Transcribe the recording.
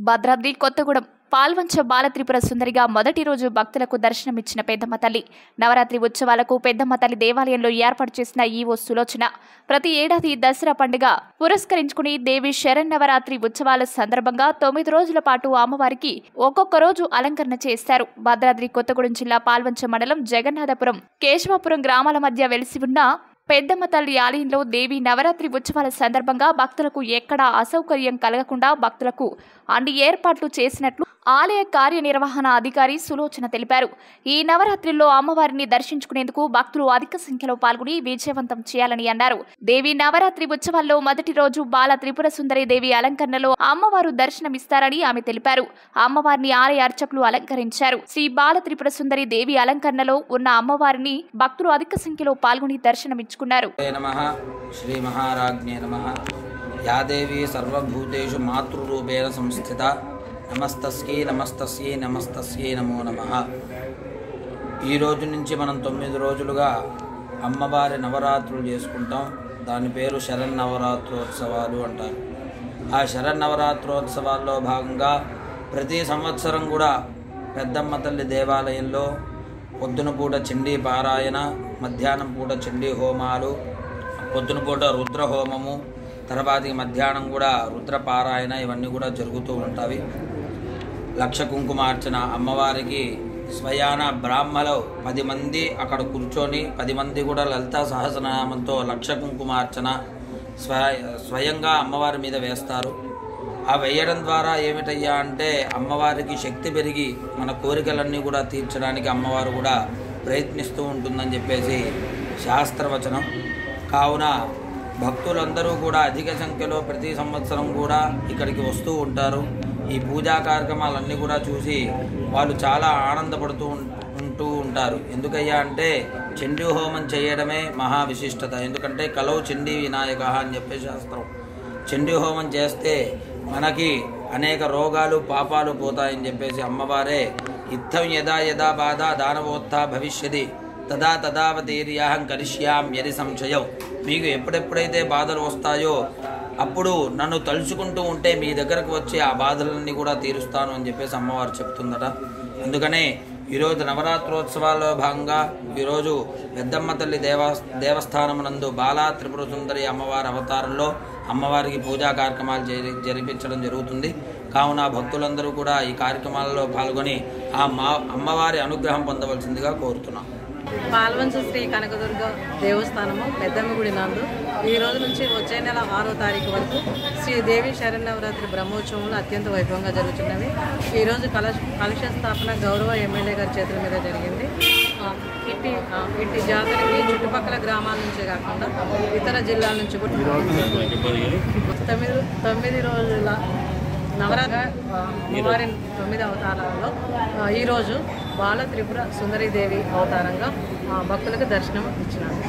భద్రాద్రి కొత్తగూడెం పాల్వంచ బాలత్రిపుర సుందరిగా మొదటి రోజు భక్తులకు దర్శనమిచ్చిన పెద్దమ్మ తల్లి నవరాత్రి ఉత్సవాలకు పెద్దమ్మ తల్లి దేవాలయంలో ఏర్పాటు చేసిన ఈవో సులోచన ప్రతి ఏడాది దసరా పండుగ పురస్కరించుకుని దేవి శరన్నవరాత్రి ఉత్సవాల సందర్భంగా తొమ్మిది రోజుల పాటు అమ్మవారికి ఒక్కొక్క రోజు అలంకరణ చేస్తారు భద్రాద్రి కొత్తగూడెం జిల్లా పాల్వంచ మండలం జగన్నాథపురం కేశవపురం గ్రామాల మధ్య వెలిసి ఉన్న పెద్దమ్మ తల్లి ఆలయంలో దేవి నవరాత్రి ఉత్సవాల సందర్భంగా భక్తులకు ఎక్కడా అసౌకర్యం కలగకుండా భక్తులకు అన్ని ఏర్పాట్లు చేసినట్లు ఆలయ కార్యనిర్వహణ అధికారి సులోచన తెలిపారు ఈ నవరాత్రిలో అమ్మవారిని దర్శించుకునేందుకు భక్తులు అధిక సంఖ్యలో పాల్గొని విజయవంతం చేయాలని అన్నారు దేవి నవరాత్రి ఉత్సవాల్లో మొదటి రోజు బాల త్రిపుర సుందరి దేవి అలంకరణలో అమ్మవారు దర్శనమిస్తారని ఆమె తెలిపారు అమ్మవారిని ఆలయ అర్చకులు అలంకరించారు శ్రీ బాల త్రిపుర సుందరి దేవి అలంకరణలో ఉన్న అమ్మవారిని భక్తులు అధిక సంఖ్యలో పాల్గొని దర్శనమిచ్చుకున్నారు ే నమ శ్రీమహారాజ్ఞే నమ యా దేవీ సర్వభూతేషు మాతృరూపేణ సంస్థిత నమస్తస్యై నమస్తస్యై నమస్తస్యై నమో నమ ఈ రోజు నుంచి మనం తొమ్మిది రోజులుగా అమ్మవారి నవరాత్రులు చేసుకుంటాం దాని పేరు శరన్నవరాత్రోత్సవాలు అంటారు ఆ శరన్నవరాత్రోత్సవాల్లో భాగంగా ప్రతి సంవత్సరం కూడా పెద్దమ్మ తల్లి దేవాలయంలో పొద్దున పూట చండీ పారాయణ మధ్యాహ్నం పూట చండీ హోమాలు పొద్దున పూట రుద్ర హోమము తర్వాతకి మధ్యాహ్నం కూడా రుద్ర పారాయణ ఇవన్నీ కూడా జరుగుతూ ఉంటాయి లక్ష కుంకుమార్చన అమ్మవారికి స్వయాన బ్రాహ్మలో పది మంది అక్కడ కూర్చొని పది మంది కూడా లలితా సహస్రనామంతో లక్ష కుంకుమార్చన స్వయ స్వయంగా అమ్మవారి మీద వేస్తారు ఆ వేయడం ద్వారా ఏమిటయ్యా అంటే అమ్మవారికి శక్తి పెరిగి మన కోరికలన్నీ కూడా తీర్చడానికి అమ్మవారు కూడా ప్రయత్నిస్తూ ఉంటుందని చెప్పేసి శాస్త్రవచనం కావున భక్తులందరూ కూడా అధిక సంఖ్యలో ప్రతి సంవత్సరం కూడా ఇక్కడికి వస్తూ ఉంటారు ఈ పూజా కార్యక్రమాలన్నీ కూడా చూసి వాళ్ళు చాలా ఆనందపడుతూ ఉం- ఉంటూ ఉంటారు ఎందుకయ్యా అంటే చండీ హోమం చేయడమే మహా విశిష్టత ఎందుకంటే కలవు చండీ వినాయక అని చెప్పే శాస్త్రం చండీ హోమం చేస్తే మనకి అనేక రోగాలు పాపాలు పోతాయని చెప్పేసి అమ్మవారే ఇత్తం యదా యదా బాధ దానవోత్థ భవిష్యది తదా తదావతీర్యాహం కరిష్యాం యది సంశయం మీకు ఎప్పుడెప్పుడైతే బాధలు వస్తాయో అప్పుడు నన్ను తలుచుకుంటూ ఉంటే మీ దగ్గరకు వచ్చి ఆ బాధలన్నీ కూడా తీరుస్తాను అని చెప్పేసి అమ్మవారు చెప్తుందట అందుకనే ఈరోజు నవరాత్రోత్సవాల్లో భాగంగా ఈరోజు పెద్దమ్మ తల్లి దేవా దేవస్థానం నందు బాలా త్రిపుర సుందరి అమ్మవారి అవతారంలో అమ్మవారికి పూజా కార్యక్రమాలు జరి జరిపించడం జరుగుతుంది కావున భక్తులందరూ కూడా ఈ కార్యక్రమాలలో పాల్గొని ఆ మా అమ్మవారి అనుగ్రహం పొందవలసిందిగా కోరుతున్నాం పాల్వంచ శ్రీ కనకదుర్గ దేవస్థానము పెద్దమ్మ గుడి నందు ఈ రోజు నుంచి వచ్చే నెల ఆరో తారీఖు వరకు శ్రీ దేవి శరణవరాత్రి బ్రహ్మోత్సవములు అత్యంత వైభవంగా జరుగుతున్నవి ఈరోజు కలశ కలశ స్థాపన గౌరవ ఎమ్మెల్యే గారి చేతుల మీద జరిగింది ఆ, ఇట్టి ఆ, ఇట్టి జాతరకి చుట్టుపక్కల గ్రామాల నుంచే కాకుండా ఇతర జిల్లాల నుంచి కూడా తొమ్మిది తొమ్మిది రోజుల నవరాత్రి ఆ, అమ్మవారి తొమ్మిది అవతారాలలో ఆ, ఈరోజు బాల త్రిపుర సుందరీదేవి అవతారంగా ఆ, భక్తులకు దర్శనం ఇచ్చినారు